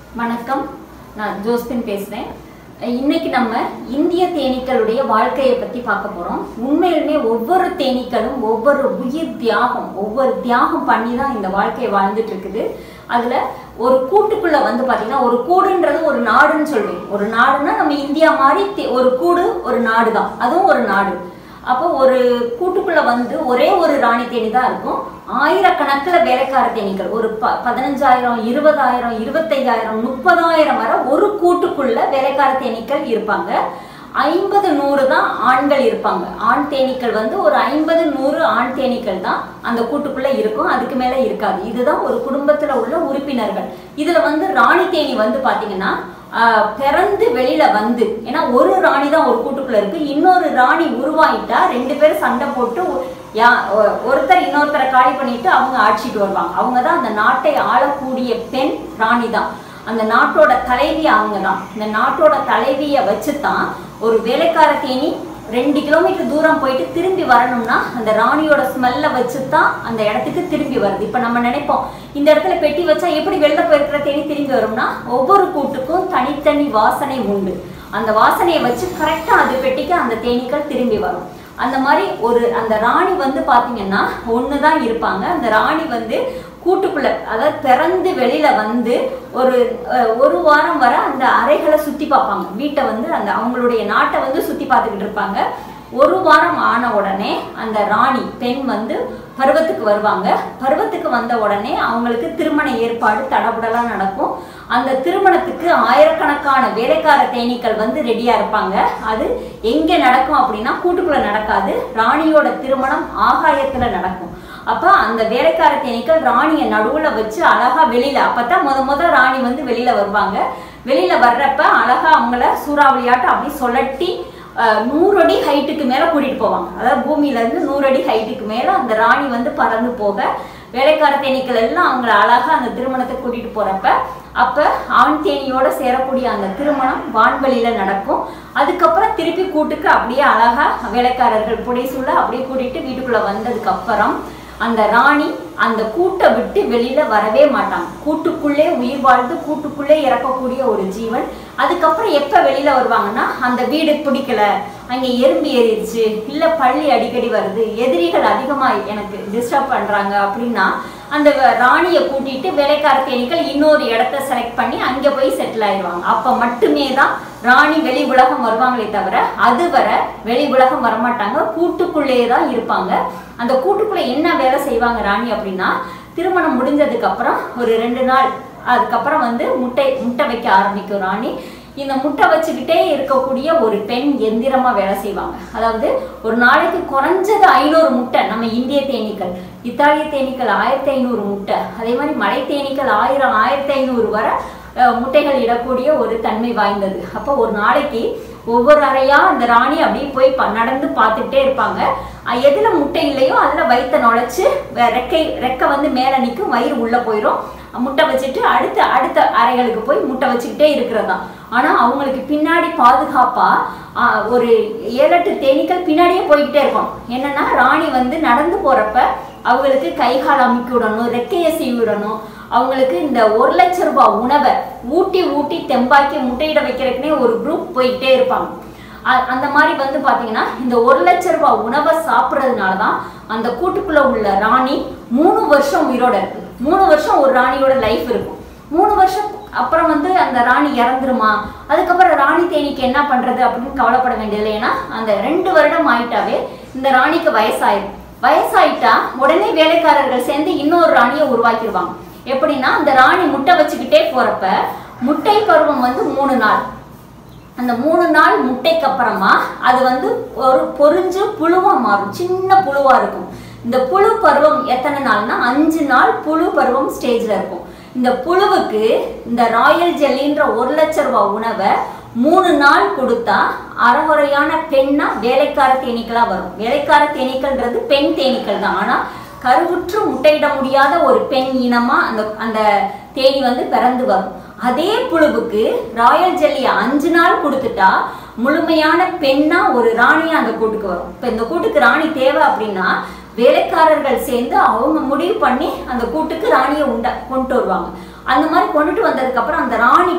வணக்கம் நான் ஜோஸ்பின் பேசுகிறேன் இன்னைக்கு நம்ம இந்திய தேனீக்களுடைய வாழ்க்கையை பற்றி பார்க்க போகிறோம் உண்மையிலுமே ஒவ்வொரு தேனீக்களும் ஒவ்வொரு உயிர் தியாகம் ஒவ்வொரு தியாகம் பண்ணி தான் இந்த வாழ்க்கையை வாழ்ந்துட்டு இருக்குது அதில் ஒரு கூட்டுக்குள்ளே வந்து பார்த்தீங்கன்னா ஒரு கூடுன்றது ஒரு நாடுன்னு சொல்லுவேன் ஒரு நாடுன்னா நம்ம இந்தியா மாதிரி தே- ஒரு கூடு ஒரு நாடு தான் அதுவும் ஒரு நாடு அப்போ ஒரு கூட்டுக்குள்ள வந்து ஒரே ஒரு ராணி தேனி தான் இருக்கும் ஆயிரக்கணக்கில் வேலைக்கார தேனீக்கள் ஒரு ப பதினஞ்சாயிரம் இருபதாயிரம் இருபத்தையாயிரம் முப்பதாயிரம் வரை ஒரு கூட்டுக்குள்ள வேலைக்கார தேனீக்கள் இருப்பாங்க ஐம்பது நூறு தான் ஆண்கள் இருப்பாங்க ஆண் தேனீக்கள் வந்து ஒரு ஐம்பது நூறு ஆண் தேனீக்கள் தான் அந்த கூட்டுக்குள்ள இருக்கும் அதுக்கு மேல இருக்காது இதுதான் ஒரு குடும்பத்துல உள்ள உறுப்பினர்கள் இதுல வந்து ராணி தேனி வந்து பாத்தீங்கன்னா ஆஹ், பிறந்து வெளியில வந்து ஏன்னா ஒரு ராணி தான் ஒரு கூட்டுக்குள்ள இருக்கு இன்னொரு ராணி உருவாயிட்டா ரெண்டு பேரும் சண்டை போட்டு ஒ- யா- ஒ- ஒருத்தர் இன்னொருத்தரை காலி பண்ணிட்டு அவங்க ஆட்சிக்கு வருவாங்க அவங்க தான் அந்த நாட்டை ஆளக்கூடிய பெண் ராணி தான் அந்த நாட்டோட தலைவி அவங்க தான் இந்த நாட்டோட தலைவியை வச்சு தான் ஒரு வேலைக்கார தேனி ரெண்டு கிலோமீட்டர் தூரம் போயிட்டு திரும்பி வரணும்னா அந்த ராணியோட ஸ்மெல்ல வச்சு தான் அந்த இடத்துக்கு திரும்பி வருது இப்போ நம்ம நினைப்போம் இந்த இடத்துல பெட்டி வச்சா எப்படி வெளில போயிருக்கிற தேனி திரும்பி வரும்னா ஒவ்வொரு கூட்டுக்கும் தனித்தனி வாசனை உண்டு அந்த வாசனையை வச்சு கரெக்டாக அது பெட்டிக்கு அந்த தேனீக்கள் திரும்பி வரும் அந்த மாதிரி ஒரு அந்த ராணி வந்து பாத்தீங்கன்னா ஒன்று தான் இருப்பாங்க அந்த ராணி வந்து கூட்டுக்குள்ள அதாவது பிறந்து வெளியில வந்து ஒரு அஹ், ஒரு வாரம் வரை அந்த அறைகளை சுத்தி பார்ப்பாங்க வீட்டை வந்து அந்த அவங்களுடைய நாட்டை வந்து சுத்தி பார்த்துக்கிட்டு இருப்பாங்க ஒரு வாரம் ஆன உடனே அந்த ராணி பெண் வந்து பருவத்துக்கு வருவாங்க பருவத்துக்கு வந்த உடனே அவங்களுக்கு திருமண ஏற்பாடு தடபுடலாம் நடக்கும் அந்த திருமணத்துக்கு ஆயிரக்கணக்கான வேலைக்கார தேனீக்கள் வந்து ரெடியா இருப்பாங்க அது எங்க நடக்கும் அப்படின்னா கூட்டுக்குள்ள நடக்காது ராணியோட திருமணம் ஆகாயத்துல நடக்கும் அப்ப அந்த வேலைக்கார தேனீக்கள் ராணியை நடுவுல வச்சு அழகா வெளியில அப்பதான் முத முத ராணி வந்து வெளியில வருவாங்க வெளியில வர்றப்ப அழகா அவங்கள சூறாவளியாட்டம் அப்படி சொல்லட்டி அஹ், நூறு அடி ஹைட்டுக்கு மேல கூட்டிட்டு போவாங்க அதாவது பூமியில இருந்து நூறு அடி ஹைட்டுக்கு மேல அந்த ராணி வந்து பறந்து போக வேலைக்கார தேனீக்கள் எல்லாம் அவங்கள அழகா அந்த திருமணத்தை கூட்டிட்டு போறப்ப அப்ப ஆண் தேனியோட சேரக்கூடிய அந்த திருமணம் வான்வெளியில நடக்கும் அதுக்கப்புறம் திருப்பி கூட்டுக்கு அப்படியே அழகா வேலைக்காரர்கள் புடைசூழ அப்படியே கூட்டிட்டு வீட்டுக்குள்ள வந்ததுக்கு அப்புறம் அந்த ராணி அந்த கூட்டை விட்டு வெளியில வரவே மாட்டாங்க கூட்டுக்குள்ளே உயிர் வாழ்ந்து கூட்டுக்குள்ளே இறக்கக்கூடிய ஒரு ஜீவன் அதுக்கப்புறம் எப்ப வெளியில வருவாங்கன்னா அந்த வீடு பிடிக்கல அங்க எறும்பு ஏறிடுச்சு இல்ல பள்ளி அடிக்கடி வருது எதிரிகள் அதிகமா எனக்கு டிஸ்டர்ப் பண்றாங்க அப்படின்னா அந்த வ- ராணியை கூட்டிட்டு வேலைக்கார தேனீக்கள் இன்னொரு இடத்த செலக்ட் பண்ணி அங்க போய் செட்டில் ஆயிடுவாங்க அப்ப மட்டுமே தான் ராணி வெளி உலகம் வருவாங்களே தவிர அதுவரை வெளி உலகம் வரமாட்டாங்க கூட்டுக்குள்ளேயே தான் இருப்பாங்க அந்த கூட்டுக்குள்ள என்ன வேலை செய்வாங்க ராணி அப்படின்னா திருமணம் முடிஞ்சதுக்கு அப்புறம் ஒரு ரெண்டு நாள் அதுக்கப்புறம் வந்து முட்டை முட்டை வைக்க ஆரம்பிக்கும் ராணி இந்த முட்டை வச்சுக்கிட்டே இருக்கக்கூடிய ஒரு பெண் எந்திரமா வேலை செய்வாங்க அதாவது ஒரு நாளைக்கு குறைஞ்சது ஐநூறு முட்டை நம்ம இந்திய தேனீக்கள் இத்தாலிய தேனீக்கள் ஆயிரத்தி ஐநூறு முட்டை அதே மாதிரி மலை தேனீக்கள் ஆயிரம் ஆயிரத்தி ஐநூறு வரை அஹ், முட்டைகள் இடக்கூடிய ஒரு தன்மை வாய்ந்தது அப்போ ஒரு நாளைக்கு ஒவ்வொரு அறையா அந்த ராணி அப்படியே போய் ப- நடந்து பார்த்துக்கிட்டே இருப்பாங்க அஹ், எதுல முட்டை இல்லையோ அதுல வயித்தை நுழைச்சு வே- ரெக்கை ரெக்கை வந்து மேல நிற்கும் வயிறு உள்ள போயிடும் முட்டை வச்சுட்டு அடுத்த அடுத்த அறைகளுக்கு போய் முட்டை வச்சுக்கிட்டே இருக்கிறதா ஆனா அவங்களுக்கு பின்னாடி பாதுகாப்பா ஆஹ், ஒரு ஏழு எட்டு தேனீக்கள் பின்னாடியே போய்கிட்டே இருக்கும் என்னன்னா ராணி வந்து நடந்து போறப்ப அவங்களுக்கு கை கால் அமுக்கி விடணும் ரெக்கையை சீவி விடணும் அவங்களுக்கு இந்த ஒரு லட்ச ரூபாய் உணவை ஊட்டி ஊட்டி தெம்பாக்கி முட்டையிட வைக்கிறதுக்குனே ஒரு குரூப் போய்கிட்டே இருப்பாங்க அ- அந்த மாதிரி வந்து பாத்தீங்கன்னா இந்த ஒரு லட்ச ரூபாய் உணவை சாப்பிட்றதுனால தான் அந்த கூட்டுக்குள்ள உள்ள ராணி மூணு வருஷம் உயிரோட இருக்கு மூணு வருஷம் ஒரு ராணியோட லைஃப் இருக்கும் மூணு வருஷம் அப்புறம் வந்து அந்த ராணி இறந்துருமா அதுக்கப்புறம் ராணி தேனிக்கு என்ன பண்றது அப்படின்னு கவலைப்பட வேண்டியதில்லை ஏன்னா அந்த ரெண்டு வருடம் ஆயிட்டாவே இந்த ராணிக்கு வயசாயிடும் வயசாயிட்டா உடனே வேலைக்காரர்கள் சேர்ந்து இன்னொரு ராணியை உருவாக்கிடுவாங்க எப்படின்னா அந்த ராணி முட்டை வச்சுக்கிட்டே போறப்ப முட்டை பருவம் வந்து மூணு நாள் அந்த மூணு நாள் முட்டைக்கு அப்புறமா அது வந்து ஒரு பொரிஞ்சு புழுவா மாறும் சின்ன புழுவா இருக்கும் இந்த புழு பருவம் எத்தனை நாள்னா அஞ்சு நாள் புழு பருவம் ஸ்டேஜ்ல இருக்கும் இந்த புழுவுக்கு இந்த ராயல் ஜெல்லின்ற ஒரு லட்ச ரூபாய் உணவை மூணு நாள் கொடுத்தா அறகுறையான பெண்ணா வேலைக்கார தேனீக்களா வரும் வேலைக்கார தேனீக்கள்ன்றது பெண் தேனீக்கள் தான் ஆனா கருவுற்று முட்டையிட முடியாத ஒரு பெண் இனமா அந்த அந்த தேனி வந்து பிறந்து வரும் அதே புழுவுக்கு ராயல் ஜெல்லியை அஞ்சு நாள் கொடுத்துட்டா முழுமையான பெண்ணா ஒரு ராணியா அந்த கூட்டுக்கு வரும் இப்ப இந்த கூட்டுக்கு ராணி தேவை அப்படின்னா வேலைக்காரர்கள் சேர்ந்து அவங்க முடிவு பண்ணி அந்த கூட்டுக்கு ராணியை உண்ட கொண்டு வருவாங்க அந்த மாதிரி கொண்டுட்டு வந்ததுக்கு அப்புறம் அந்த ராணி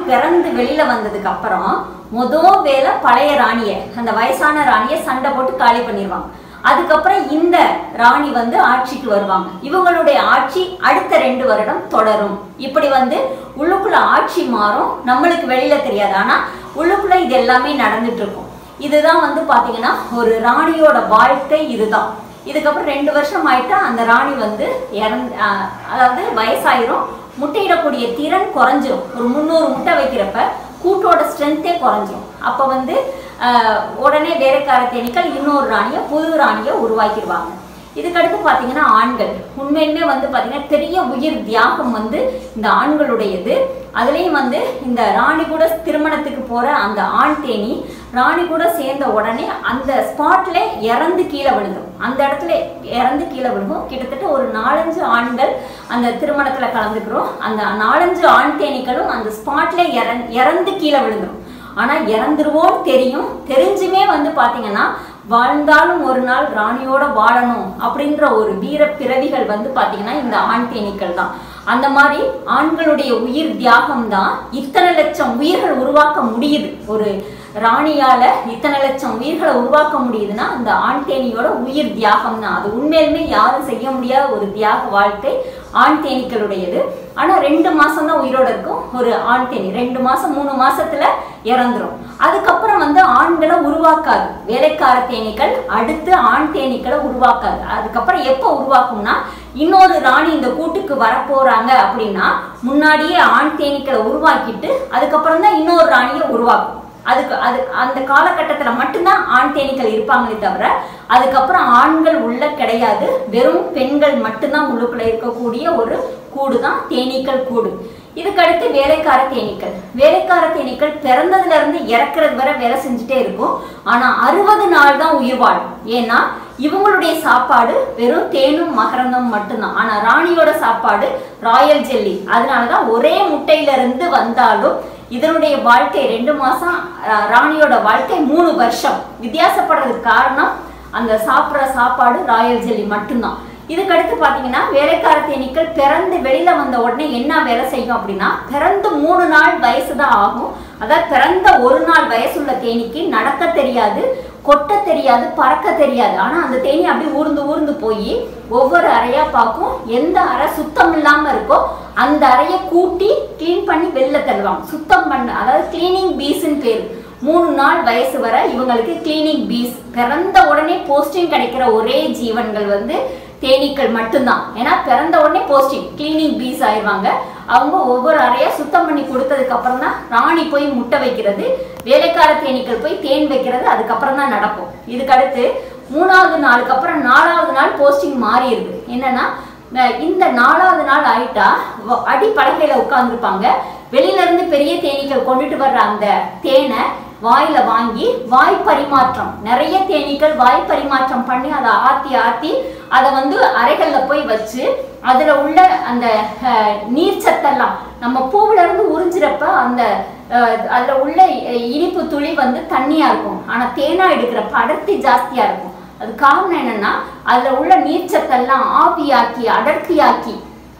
பிறந்து வெளியில வந்ததுக்கு அப்புறம் முத வேலை பழைய ராணிய அந்த வயசான ராணிய சண்டை போட்டு காலி பண்ணிடுவாங்க அதுக்கப்புறம் இந்த ராணி வந்து ஆட்சிக்கு வருவாங்க இவங்களுடைய ஆட்சி அடுத்த ரெண்டு வருடம் தொடரும் இப்படி வந்து உள்ளுக்குள்ள ஆட்சி மாறும் நம்மளுக்கு வெளியில தெரியாது ஆனா உள்ளுக்குள்ள இது எல்லாமே நடந்துட்டு இருக்கும் இதுதான் வந்து பாத்தீங்கன்னா ஒரு ராணியோட வாழ்க்கை இதுதான் இதுக்கப்புறம் ரெண்டு வருஷம் ஆயிட்டா அந்த ராணி வந்து இறந்து ஆஹ் அதாவது வயசாயிரும் முட்டையிடக்கூடிய திறன் குறைஞ்சிரும் ஒரு முந்நூறு முட்டை வைக்கிறப்ப கூட்டோட ஸ்ட்ரென்த்தே குறைஞ்சிரும் அப்போ வந்து ஆஹ் உடனே வேலைக்கார தேனீக்கள் இன்னொரு ராணியை புது ராணியை உருவாக்கிடுவாங்க இதுக்கடுத்து பார்த்தீங்கன்னா ஆண்கள் உண்மையுமே வந்து பார்த்தீங்கன்னா பெரிய உயிர் தியாகம் வந்து இந்த ஆண்களுடையது அதுலேயும் வந்து இந்த ராணி கூட திருமணத்துக்கு போகிற அந்த ஆண் தேனி ராணி கூட சேர்ந்த உடனே அந்த ஸ்பாட்ல இறந்து கீழே விழுந்துரும் அந்த இடத்துல இறந்து கீழே விழுகும் கிட்டத்தட்ட ஒரு நாலஞ்சு ஆண்கள் அந்த திருமணத்தில் கலந்துக்கிறோம் அந்த நாலஞ்சு ஆண் தேனீக்களும் அந்த ஸ்பாட்ல இறந் இறந்து கீழே விழுந்துரும் ஆனா இறந்துருவோன்னு தெரியும் தெரிஞ்சுமே வந்து பாத்தீங்கன்னா வாழ்ந்தாலும் ஒரு நாள் ராணியோட வாழணும் அப்படின்ற ஒரு வீர பிறவிகள் வந்து பாத்தீங்கன்னா இந்த ஆண் தேனீக்கள் தான் அந்த மாதிரி ஆண்களுடைய உயிர் தியாகம் தான் இத்தனை லட்சம் உயிர்கள் உருவாக்க முடியுது ஒரு ராணியால இத்தனை லட்சம் உயிர்களை உருவாக்க முடியுதுன்னா அந்த ஆண் தேனியோட உயிர் தியாகம் தான் அது உண்மையிலுமே யாரும் செய்ய முடியாத ஒரு தியாக வாழ்க்கை ஆண் தேனீக்களுடையது ஆனா ரெண்டு மாசம் தான் உயிரோட இருக்கும் ஒரு ஆண் தேனி ரெண்டு மாசம் மூணு மாசத்துல இறந்துரும் அதுக்கப்புறம் வந்து ஆண்களை உருவாக்காது வேலைக்கார தேனீக்கள் அடுத்து ஆண் தேனீக்களை உருவாக்காது அதுக்கப்புறம் எப்போ உருவாக்கும்னா இன்னொரு ராணி இந்த கூட்டுக்கு வரப்போறாங்க அப்படின்னா முன்னாடியே ஆண் தேனீக்களை உருவாக்கிட்டு அதுக்கப்புறம் தான் இன்னொரு ராணியை உருவாக்கும் அதுக்கு அது அந்த காலகட்டத்துல மட்டும்தான் ஆண் தேனீக்கள் இருப்பாங்களே தவிர அதுக்கப்புறம் ஆண்கள் உள்ள கிடையாது வெறும் பெண்கள் மட்டும்தான் உள்ளுக்குள்ள இருக்கக்கூடிய ஒரு கூடு தான் தேனீக்கள் கூடு இதுக்கடுத்து வேலைக்கார தேனீக்கள் வேலைக்கார தேனீக்கள் பிறந்ததுல இருந்து இறக்குறது வரை வேலை செஞ்சுட்டே இருக்கும் ஆனா அறுபது நாள் தான் உயிர் வாழும் ஏன்னா இவங்களுடைய சாப்பாடு வெறும் தேனும் மகரந்தம் மட்டும்தான் ஆனா ராணியோட சாப்பாடு ராயல் ஜெல்லி அதனாலதான் ஒரே முட்டையில இருந்து வந்தாலும் இதனுடைய வாழ்க்கை ரெண்டு மாசம் அஹ், ராணியோட வாழ்க்கை மூணு வருஷம் வித்தியாசப்படுறதுக்கு காரணம் அந்த சாப்பிட்ற சாப்பாடு ராயல் ஜெல்லி மட்டும்தான் இதுக்கடுத்து பார்த்தீங்கன்னா வேலைக்கார தேனீக்கள் பிறந்து வெளியில வந்த உடனே என்ன வேலை செய்யும் அப்படின்னா பிறந்து மூணு நாள் வயசு தான் ஆகும் அதாவது பிறந்த ஒரு நாள் வயசுள்ள தேனீக்கு நடக்க தெரியாது கொட்ட தெரியாது பறக்க தெரியாது ஆனா அந்த தேனி அப்படியே ஊர்ந்து ஊர்ந்து போய் ஒவ்வொரு அறையா பார்க்கும் எந்த அறை சுத்தம் இல்லாம இருக்கோ அந்த அறையை கூட்டி க்ளீன் பண்ணி வெளில தள்ளுவாங்க சுத்தம் பண்ண அதாவது கிளீனிங் பீஸ்ன்னு பேர் மூணு நாள் வயசு வரை இவங்களுக்கு கிளீனிங் பீஸ் பிறந்த உடனே போஸ்டிங் கிடைக்கிற ஒரே ஜீவன்கள் வந்து தேனீக்கள் மட்டும்தான் ஏன்னா பிறந்த உடனே போஸ்டிங் கிளீனிங் பீஸ் ஆயிடுவாங்க அவங்க ஒவ்வொரு அறையா சுத்தம் பண்ணி கொடுத்ததுக்கு அப்புறம் தான் ராணி போய் முட்டை வைக்கிறது வேலைக்கார தேனீக்கள் போய் தேன் வைக்கிறது அதுக்கப்புறம் தான் நடக்கும் இதுக்கடுத்து மூணாவது நாளுக்கு அப்புறம் நாலாவது நாள் போஸ்டிங் மாறிடுது என்னன்னா அஹ் இந்த நாலாவது நாள் ஆயிட்டா வ- அடிப்பலகையில உட்கார்ந்துருப்பாங்க வெளியில இருந்து பெரிய தேனீக்கள் கொண்டுட்டு வர்ற அந்த தேனை வாயில வாங்கி வாய் பரிமாற்றம் நிறைய தேனீக்கள் வாய் பரிமாற்றம் பண்ணி அதை ஆத்தி ஆத்தி அதை வந்து அறைகள்ல போய் வச்சு அதுல உள்ள அந்த அஹ், நீர் சத்தெல்லாம் நம்ம பூவுல இருந்து உறிஞ்சிறப்ப அந்த அஹ், அதுல உள்ள அஹ், இனிப்பு துளி வந்து தண்ணியா இருக்கும் ஆனா தேனா எடுக்கிறப்ப அடர்த்தி ஜாஸ்தியா இருக்கும் அது காரணம் என்னன்னா அதுல உள்ள நீர்ச்சத்தெல்லாம் ஆவியாக்கி அடர்த்தியாக்கி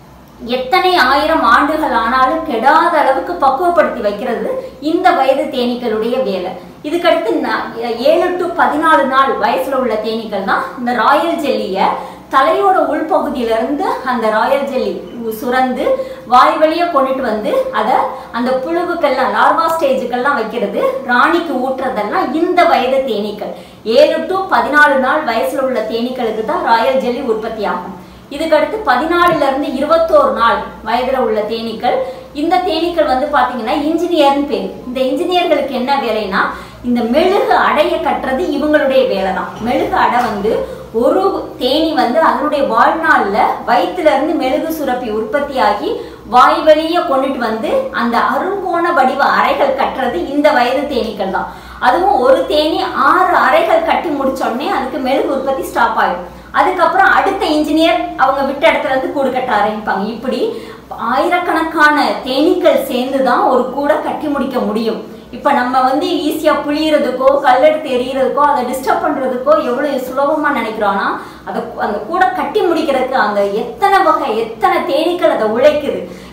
எத்தனை ஆயிரம் ஆண்டுகள் ஆனாலும் கெடாத அளவுக்கு பக்குவப்படுத்தி வைக்கிறது இந்த வயது தேனீக்களுடைய வேலை இதுக்கடுத்து ந- ஏழு டு பதினாலு நாள் வயசுல உள்ள தேனீக்கள் தான் இந்த ராயல் ஜெல்லிய தலையோட உள்பகுதியில இருந்து அந்த ராயல் ஜெல்லி உ- சுரந்து வாய் வழியா கொண்டுட்டு வந்து அதை அந்த புழுவுக்கெல்லாம் லார்வா ஸ்டேஜுக்கெல்லாம் வைக்கிறது ராணிக்கு ஊட்டுறதெல்லாம் இந்த வயது தேனீக்கள் ஏழு டு பதினாலு நாள் வயசுல உள்ள தேனீக்களுக்கு தான் ராயல் ஜெல்லி உற்பத்தி ஆகும் இதுக்கடுத்து பதினாலுல இருந்து இருபத்தோரு நாள் வயதுல உள்ள தேனீக்கள் இந்த தேனீக்கள் வந்து பாத்தீங்கன்னா இன்ஜினியர்னு பேர் இந்த இன்ஜினியர்களுக்கு என்ன வேலைன்னா இந்த மெழுகு அடைய கட்டுறது இவங்களுடைய வேலை தான் மெழுகு அடை வந்து ஒரு தேனி வந்து அதனுடைய வாழ்நாள்ல வயிற்றுல இருந்து மெழுகு சுரப்பி உற்பத்தி ஆகி வாய் வழிய கொண்டுட்டு வந்து அந்த அருங்கோண வடிவ அறைகள் கட்டுறது இந்த வயது தேனீக்கள் தான் அதுவும் ஒரு தேனி ஆறு அறைகள் கட்டி முடிச்ச உடனே அதுக்கு மெழுகு உற்பத்தி ஸ்டாப் ஆயிடும் அதுக்கப்புறம் அடுத்த இன்ஜினியர் அவங்க விட்ட இடத்துல இருந்து கூடு கட்ட ஆரம்பிப்பாங்க இப்படி ஆயிரக்கணக்கான தேனீக்கள் சேர்ந்து தான் ஒரு கூடை கட்டி முடிக்க முடியும் இப்போ நம்ம வந்து ஈஸியாக புளியறதுக்கோ கல்லெடுத்து எறிகிறதுக்கோ அதை டிஸ்டர்ப் பண்ணுறதுக்கோ எவ்வளோ சுலபமாக நினைக்கிறோன்னா அதை அந்த கூடை கட்டி முடிக்கிறதுக்கு அங்கே எத்தனை வகை எத்தனை தேனீக்கள் அதை உழைக்குது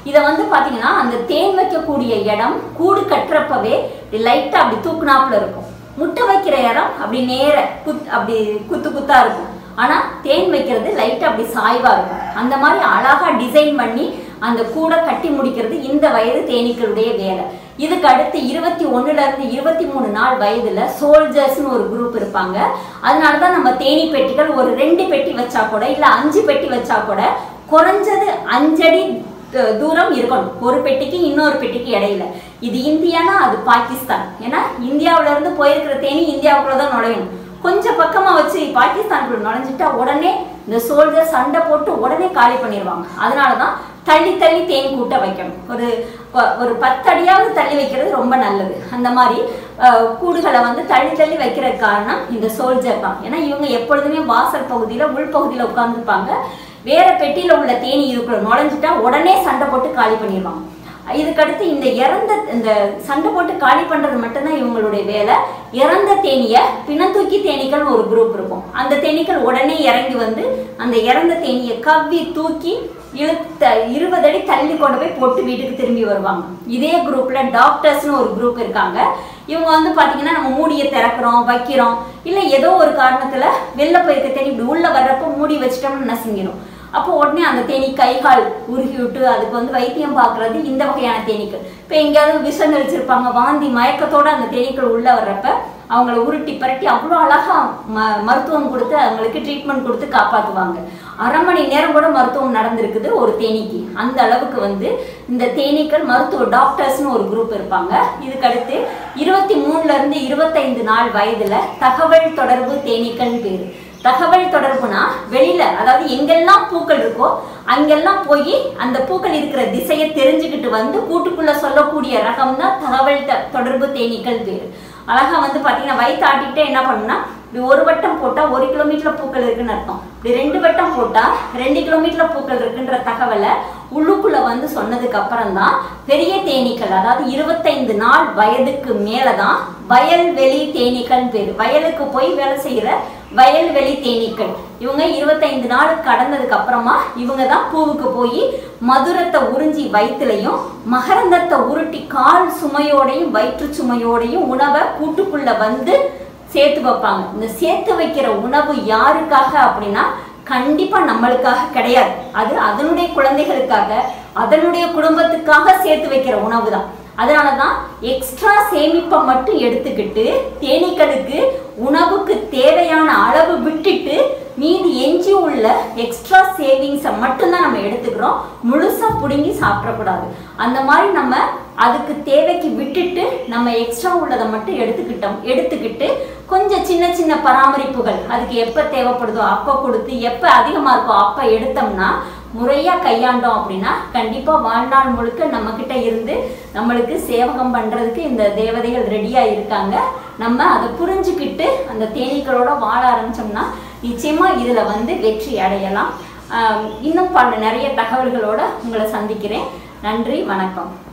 இதை வந்து பாத்தீங்கன்னா அந்த தேன் வைக்கக்கூடிய இடம் கூடு கட்டுறப்பவே லைட்டா அப்படி தூக்குனாப்புல இருக்கும் முட்டை வைக்கிற இடம் அப்படி நேர குத் அப்படி குத்து குத்தா இருக்கும் ஆனா தேன் வைக்கிறது லைட்டா அப்படி சாய்வா இருக்கும் அந்த மாதிரி அழகா டிசைன் பண்ணி அந்த கூடை கட்டி முடிக்கிறது இந்த வயது தேனீக்களுடைய வேலை இதுக்கு அடுத்து இருபத்தி ஒண்ணுல இருந்து இருபத்தி மூணு நாள் வயதுல சோல்ஜர்ஸ்னு ஒரு குரூப் இருப்பாங்க அதனாலதான் நம்ம தேனி பெட்டிகள் ஒரு ரெண்டு பெட்டி வச்சா கூட இல்ல அஞ்சு பெட்டி வச்சா கூட குறைஞ்சது அஞ்சடி த- தூரம் இருக்கணும் ஒரு பெட்டிக்கு இன்னொரு பெட்டிக்கு இடையில இது இந்தியானா அது பாகிஸ்தான் ஏன்னா இந்தியாவுல இருந்து போயிருக்கிற தேனி இந்தியாவுக்குள்ள தான் நுழையணும் கொஞ்சம் பக்கமா வச்சு பாகிஸ்தானுக்குள்ள நுழைஞ்சிட்டா உடனே இந்த சோல்ஜர் சண்டை போட்டு உடனே காலி பண்ணிடுவாங்க அதனாலதான் தள்ளி தள்ளி தேன் கூட்ட வைக்கணும் ஒரு ப- ஒரு பத்து அடியாவது தள்ளி வைக்கிறது ரொம்ப நல்லது அந்த மாதிரி அஹ், கூடுகளை வந்து தள்ளி தள்ளி வைக்கிற காரணம் இந்த சோல்ஜர் தான் ஏன்னா இவங்க எப்பொழுதுமே வாசல் பகுதியில உள்பகுதியில உட்கார்ந்துருப்பாங்க வேற பெட்டியில உள்ள தேனி இதுக்குள்ள நுழைஞ்சிட்டா உடனே சண்டை போட்டு காலி பண்ணிடுவாங்க இதுக்கடுத்து இந்த இறந்த இந்த சண்டை போட்டு காலி பண்றது மட்டும்தான் இவங்களுடைய வேலை இறந்த தேனிய பிணந்தூக்கி தேனீக்கள் ஒரு குரூப் இருக்கும் அந்த தேனீக்கள் உடனே இறங்கி வந்து அந்த இறந்த தேனியை கவ்வி தூக்கி இழுத்த இருபது அடி தள்ளி கொண்டு போய் போட்டு வீட்டுக்கு திரும்பி வருவாங்க இதே குரூப்ல டாக்டர்ஸ்னு ஒரு குரூப் இருக்காங்க இவங்க வந்து பாத்தீங்கன்னா நம்ம மூடியை திறக்கிறோம் வைக்கிறோம் இல்ல ஏதோ ஒரு காரணத்துல வெளில போயிருக்க தேனி இப்படி உள்ள வர்றப்ப மூடி வச்சிட்டோம்னு நசுங்கிடும் அப்போ உடனே அந்த தேனி கை கால் உருகி விட்டு அதுக்கு வந்து வைத்தியம் பார்க்கறது இந்த வகையான தேனீக்கள் இப்போ எங்கேயாவது விஷம் தெளிச்சிருப்பாங்க வாந்தி மயக்கத்தோட அந்த தேனீக்கள் உள்ள வர்றப்ப அவங்கள உருட்டி பரட்டி அவ்வளோ அழகா ம மருத்துவம் கொடுத்து அவங்களுக்கு ட்ரீட்மெண்ட் கொடுத்து காப்பாற்றுவாங்க அரை மணி நேரம் கூட மருத்துவம் நடந்திருக்குது ஒரு தேனீக்கு அந்த அளவுக்கு வந்து இந்த தேனீக்கள் மருத்துவ டாக்டர்ஸ்னு ஒரு குரூப் இருப்பாங்க இதுக்கடுத்து இருபத்தி மூணுல இருந்து இருபத்தைந்து நாள் வயதுல தகவல் தொடர்பு தேனீக்கள் பேரு தகவல் தொடர்புனா வெளியில அதாவது எங்கெல்லாம் பூக்கள் இருக்கோ அங்கெல்லாம் போய் அந்த பூக்கள் இருக்கிற திசையை தெரிஞ்சுக்கிட்டு வந்து கூட்டுக்குள்ள சொல்லக்கூடிய ரகம் தான் தகவல் த- தொடர்பு தேனீக்கள் பேரு அழகா வந்து பாத்தீங்கன்னா வயிற்று ஆட்டிக்கிட்டே என்ன பண்ணுன்னா இப்படி ஒரு வட்டம் போட்டா ஒரு கிலோமீட்டர்ல பூக்கள் இருக்குன்னு அர்த்தம் இப்படி ரெண்டு வட்டம் போட்டா ரெண்டு கிலோமீட்டர்ல பூக்கள் இருக்குன்ற தகவலை உள்ளுக்குள்ள வந்து சொன்னதுக்கு அப்புறம் தான் பெரிய தேனீக்கள் அதாவது இருபத்தைந்து நாள் வயதுக்கு மேலதான் வயல்வெளி தேனீக்கள் பேரு வயலுக்கு போய் வேலை செய்யற வயல்வெளி தேனீக்கள் இவங்க இருபத்தைந்து நாள் கடந்ததுக்கு அப்புறமா இவங்க தான் பூவுக்கு போய் மதுரத்தை உறிஞ்சி வயிற்றுலையும் மகரந்தத்தை உருட்டி கால் சுமையோடையும் வயிற்று சுமையோடையும் உணவை கூட்டுக்குள்ள வந்து சேர்த்து வைப்பாங்க இந்த சேர்த்து வைக்கிற உணவு யாருக்காக அப்படின்னா கண்டிப்பா நம்மளுக்காக கிடையாது அது அதனுடைய குழந்தைகளுக்காக அதனுடைய குடும்பத்துக்காக சேர்த்து வைக்கிற உணவு தான் அதனால தான் எக்ஸ்ட்ரா சேமிப்பை மட்டும் எடுத்துக்கிட்டு தேனீக்களுக்கு உணவுக்கு தேவையான அளவு விட்டுட்டு மீதி எஞ்சி உள்ள எக்ஸ்ட்ரா சேவிங்ஸை மட்டும்தான் நம்ம எடுத்துக்கிறோம் முழுசா பிடுங்கி சாப்பிடக்கூடாது அந்த மாதிரி நம்ம அதுக்கு தேவைக்கு விட்டுட்டு நம்ம எக்ஸ்ட்ரா உள்ளதை மட்டும் எடுத்துக்கிட்டோம் எடுத்துக்கிட்டு கொஞ்சம் சின்ன சின்ன பராமரிப்புகள் அதுக்கு எப்போ தேவைப்படுதோ அப்போ கொடுத்து எப்போ அதிகமாக இருக்கோ அப்போ எடுத்தோம்னா முறையாக கையாண்டோம் அப்படின்னா கண்டிப்பாக வாழ்நாள் முழுக்க நம்மக்கிட்ட இருந்து நம்மளுக்கு சேவகம் பண்ணுறதுக்கு இந்த தேவதைகள் ரெடியாக இருக்காங்க நம்ம அதை புரிஞ்சுக்கிட்டு அந்த தேனீக்களோட வாழ ஆரம்பிச்சோம்னா நிச்சயமாக இதில் வந்து வெற்றி அடையலாம் ஆம், இன்னும் பல நிறைய தகவல்களோட உங்களை சந்திக்கிறேன் நன்றி வணக்கம்